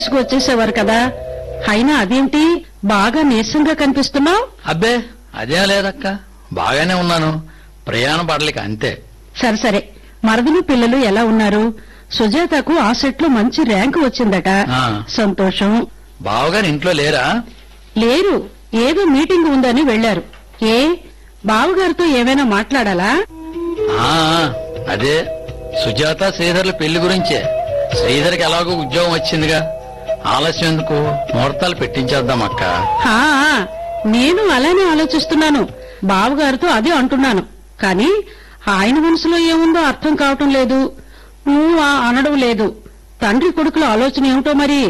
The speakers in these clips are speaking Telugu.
వచ్చేసేవారు కదా అయినా అదేంటి బాగా నీరసంగా కనిపిస్తున్నావు అబ్బే అదేం లేదక్క బాగానే ఉన్నాను ప్రయాణ పడలేక అంతే సరే సరే మరదలు పిల్లలు ఎలా ఉన్నారు సుజాతకు ఆ సెట్ లో మంచి ర్యాంకు వచ్చిందట ఆ. సంతోషం బావగారు ఇంట్లో లేరా లేరు ఏదో మీటింగ్ ఉందని వెళ్లారు ఏ బావగారితో ఏమైనా మాట్లాడాలా ఆ అదే సుజాత శ్రీధర్ల పెళ్లి గురించే శ్రీధర్కి ఎలాగో ఉద్యోగం వచ్చిందిగా ఆలస్యం ఎందుకు ముహూర్తాలు పెట్టించేద్దాం అక్క హా నేను అలానే ఆలోచిస్తున్నాను బావగారితో అదే అంటున్నాను కానీ ఆయన మనసులో ఏముందో అర్థం కావటం లేదు నువ్వు ఆ అనడం లేదు తండ్రి కొడుకుల ఆలోచన ఏమిటో మరి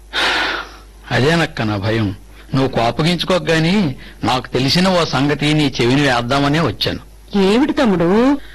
అదేనక్క నా భయం నువ్వు కోపగించుకోక గాని నాకు తెలిసిన ఓ సంగతి నీ చెవిని వేద్దామనే వచ్చాను ఏమిటి తమ్ముడు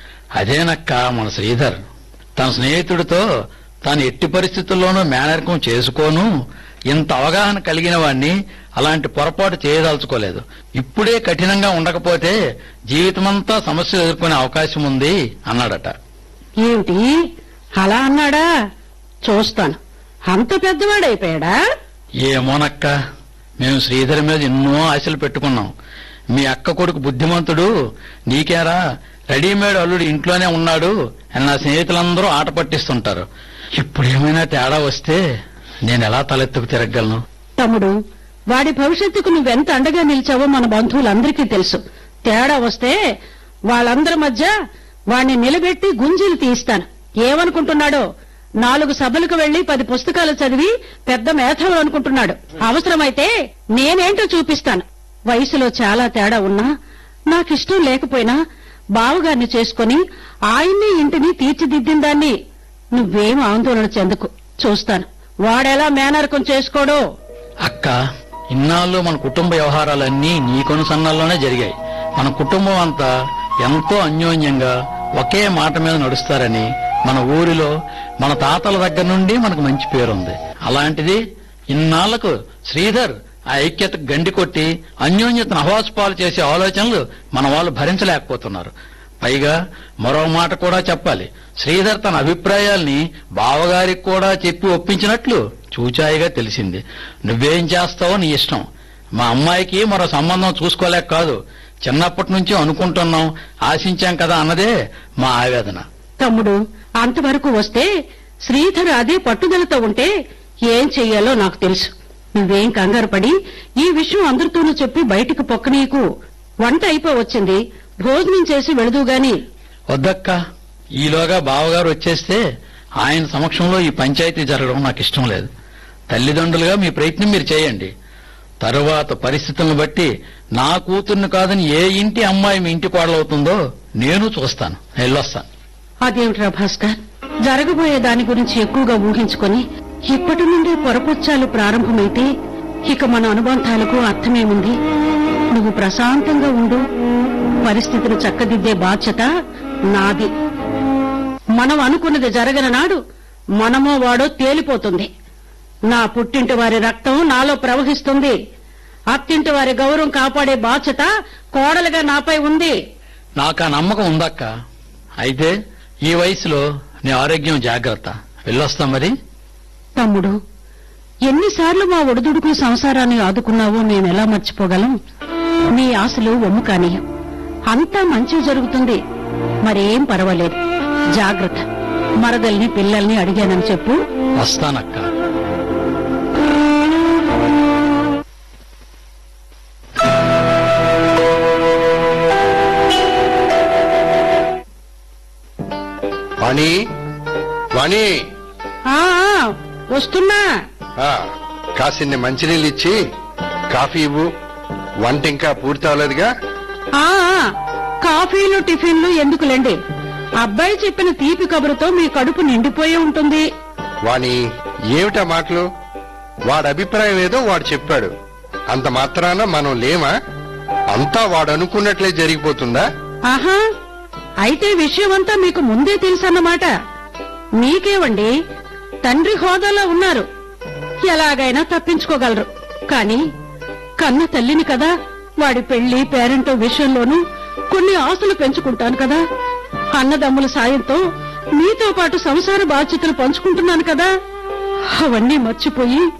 అదేనక్క మన శ్రీధర్ తన స్నేహితుడితో తాను ఎట్టి పరిస్థితుల్లోనూ మేనరికం చేసుకోను ఇంత అవగాహన కలిగిన వాణ్ణి అలాంటి పొరపాటు చేయదలుచుకోలేదు ఇప్పుడే కఠినంగా ఉండకపోతే జీవితమంతా సమస్యలు ఎదుర్కొనే అవకాశం ఉంది అన్నాడట ఏమిటి అలా అన్నాడా చూస్తాను అంత పెద్దవాడైపోయాడా ఏమోనక్క మేము శ్రీధర్ మీద ఎన్నో ఆశలు పెట్టుకున్నాం మీ అక్క కొడుకు బుద్ధిమంతుడు నీకేరా రెడీమేడ్ అల్లుడు ఇంట్లోనే ఉన్నాడు అని నా స్నేహితులందరూ ఆట పట్టిస్తుంటారు ఇప్పుడు ఏమైనా తేడా వస్తే నేను ఎలా తలెత్తుకు తిరగలను తమ్ముడు వాడి భవిష్యత్తుకు నువ్వెంత అండగా నిలిచావో మన బంధువులందరికీ తెలుసు తేడా వస్తే వాళ్ళందరి మధ్య వాణ్ణి నిలబెట్టి గుంజీలు తీయిస్తాను ఏమనుకుంటున్నాడో నాలుగు సభలకు వెళ్లి పది పుస్తకాలు చదివి పెద్ద మేధావులు అనుకుంటున్నాడు అవసరమైతే నేనేంటో చూపిస్తాను వయసులో చాలా తేడా ఉన్నా నాకిష్టం లేకపోయినా బావగారిని చేసుకుని ఆయన్ని ఇంటిని తీర్చిదిద్దిన దాన్ని నువ్వేం ఆందోళన చెందుకు చూస్తాను వాడెలా మేనరకం చేసుకోడో అక్క ఇన్నాళ్ళు మన కుటుంబ వ్యవహారాలన్నీ నీ కొనుసన్నాల్లోనే జరిగాయి మన కుటుంబం అంతా ఎంతో అన్యోన్యంగా ఒకే మాట మీద నడుస్తారని మన ఊరిలో మన తాతల దగ్గర నుండి మనకు మంచి పేరుంది అలాంటిది ఇన్నాళ్లకు శ్రీధర్ ఆ ఐక్యత గండి కొట్టి అన్యోన్యతను అహవాసుపాలు చేసే ఆలోచనలు మన వాళ్ళు భరించలేకపోతున్నారు పైగా మరో మాట కూడా చెప్పాలి శ్రీధర్ తన అభిప్రాయాల్ని బావగారికి కూడా చెప్పి ఒప్పించినట్లు చూచాయిగా తెలిసింది నువ్వేం చేస్తావో నీ ఇష్టం మా అమ్మాయికి మరో సంబంధం చూసుకోలేక కాదు చిన్నప్పటి నుంచి అనుకుంటున్నాం ఆశించాం కదా అన్నదే మా ఆవేదన తమ్ముడు అంతవరకు వస్తే శ్రీధర్ అదే పట్టుదలతో ఉంటే ఏం చెయ్యాలో నాకు తెలుసు నువ్వేం కంగారు పడి ఈ విషయం అందరితోనూ చెప్పి బయటికి పొక్కనీకు వంట అయిపోవచ్చింది భోజనం చేసి వెళదు గాని వద్దక్క ఈలోగా బావగారు వచ్చేస్తే ఆయన సమక్షంలో ఈ పంచాయతీ జరగడం నాకు ఇష్టం లేదు తల్లిదండ్రులుగా మీ ప్రయత్నం మీరు చేయండి తరువాత పరిస్థితులను బట్టి నా కూతుర్ని కాదని ఏ ఇంటి అమ్మాయి మీ ఇంటి కోడలవుతుందో నేను చూస్తాను వెళ్ళొస్తాను అదేమిట్రా భాస్కర్ జరగబోయే దాని గురించి ఎక్కువగా ఊహించుకొని ఇప్పటి నుండే పొరపొచ్చాలు ప్రారంభమైతే ఇక మన అనుబంధాలకు అర్థమేముంది నువ్వు ప్రశాంతంగా ఉండు పరిస్థితిని చక్కదిద్దే బాధ్యత నాది మనం అనుకున్నది జరగని నాడు మనమో వాడో తేలిపోతుంది నా పుట్టింటి వారి రక్తం నాలో ప్రవహిస్తుంది అత్తింటి వారి గౌరవం కాపాడే బాధ్యత కోడలుగా నాపై ఉంది నాకు ఆ నమ్మకం ఉందక్క అయితే ఈ వయసులో నీ ఆరోగ్యం జాగ్రత్త వెళ్ళొస్తా మరి తమ్ముడు ఎన్నిసార్లు మా ఒడిదుడుకు సంసారాన్ని ఆదుకున్నావో మేమెలా మర్చిపోగలం నీ ఆశలు ఒమ్ము కానీయం అంతా మంచి జరుగుతుంది మరేం పర్వాలేదు జాగ్రత్త మరదల్ని పిల్లల్ని అడిగానని చెప్పు వస్తానక్క వాణి వాణి ఆ ఆ, వస్తున్నా ఆ, కాసిన్ని మంచినీళ్ళు ఇచ్చి కాఫీ ఇవ్వు వంట ఇంకా పూర్తి అవ్వలేదుగా ఆ ఆ, కాఫీలు టిఫిన్లు ఎందుకులేండి అబ్బాయి చెప్పిన తీపి కబురుతో మీ కడుపు నిండిపోయి ఉంటుంది వాణి ఏమిటా మాటలు వాడి అభిప్రాయం ఏదో వాడు చెప్పాడు అంత మాత్రాన మనం లేమా అంతా వాడు అనుకున్నట్లే జరిగిపోతుందా ఆహా అయితే విషయమంతా మీకు ముందే తెలుసన్నమాట మీకేవండి తండ్రి హోదాలో ఉన్నారు ఎలాగైనా తప్పించుకోగలరు కాని కన్న తల్లిని కదా వాడి పెళ్లి పేరెంటో విషయంలోనూ కొన్ని ఆశలు పెంచుకుంటాను కదా అన్నదమ్ముల సాయంతో మీతో పాటు సంసార బాధ్యతలు పంచుకుంటున్నాను కదా అవన్నీ మర్చిపోయి